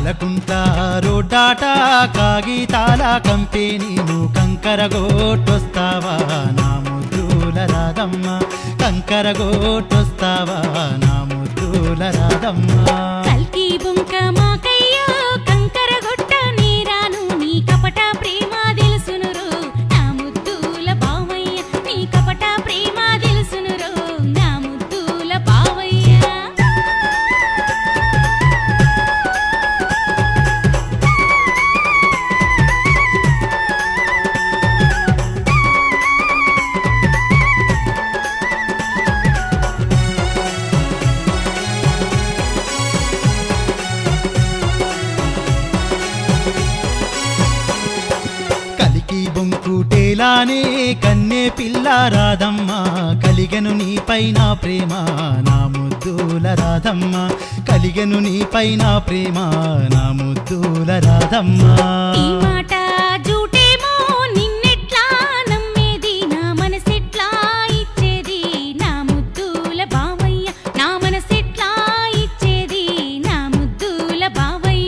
కలకుంట రోడ్డాట కాగితాల కంపెనీను కంకరగోటొస్తావా నా ముద్దుల రాధమ్మ కంకరగోటొస్తావా నా ముద్దుల రాధమ్మ కల్కి బుంక మాకయ్యో కంకర గొట్ట నీరాను నీ కపట ప్రేమ తెలుసునురో నా ముద్దుల బావయ్య నీ కపట ప్రేమ తెలుసునురో నా ముద్దుల బావయ్య కలికి బొంకుటేలానే కన్నే పిల్ల రాధమ్మ కలిగను నీ పైన ప్రేమ నా ముద్దుల రాధమ్మ కలిగను నీ పైన ప్రేమ నా ముద్దుల రాధమ్మ ఈ మాట జూటేమో నిన్నెట్లా నమ్మేది నా మనసెట్లా ఇచ్చేది నా ముద్దుల బావయ్య నా మనసెట్లా ఇచ్చేది నా ముద్దుల బావయ్య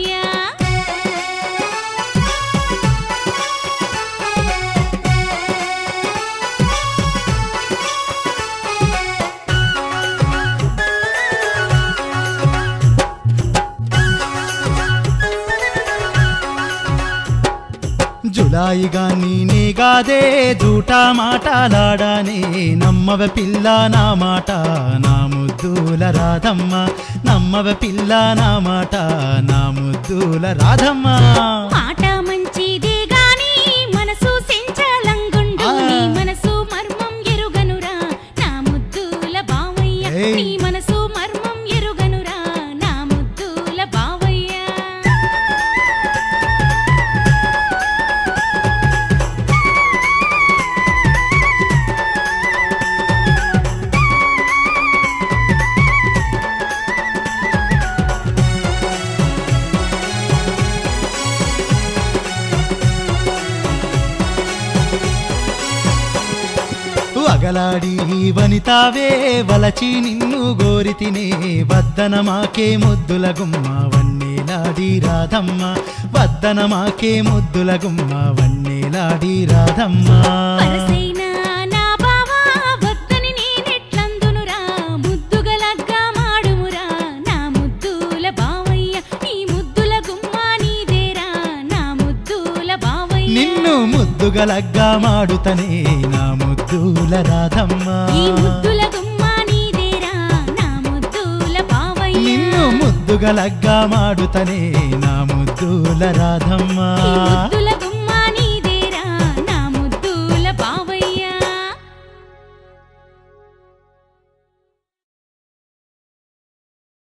జులాయిగా నేనే గాదే జూటా మాటలాడానే నమ్మవ పిల్ల నా మాట నా ముద్దుల రాధమ్మ నమ్మవ పిల్ల నా మాట నా ముద్దుల రాధమ్మ మాట మంచిదే గాని మనసు సెంచలంగుండు ఆ. నీ మనసు మర్మం ఎరుగనురా నా ముద్దుల బావయ్య ఏయ్. నీ మనసు మర్మం ఎరుగనురా నా ముద్దుల బావయ్య అగలాడి వనితావే వలచి నిన్ను గోరి తినే వద్దన మాకే ముద్దుల గుమ్మ వన్నేలాడి రాధమ్మ వద్దన మాకే ముద్దుల గుమ్మ వన్నేలాడి రాధమ్మ వరసైన నా బావా వద్దని నేనెట్లందునురా ముద్దుగలగ్గా మాడుమురా నా ముద్దుల బావయ్య నీ ముద్దుల గుమ్మా నీదేరా నా ముద్దుల బావయ్య నిన్ను ముద్దుగలగ్గా మాడుతనే నా ముద్దుల రాధమ్మ ఈ ముద్దుల గుమ్మా నీదేరా నా ముద్దుల బావయ్య నిన్ను ముద్దుగలగ్గా మాడుతనే నా ముద్దుల రాధమ్మ ఈ ముద్దుల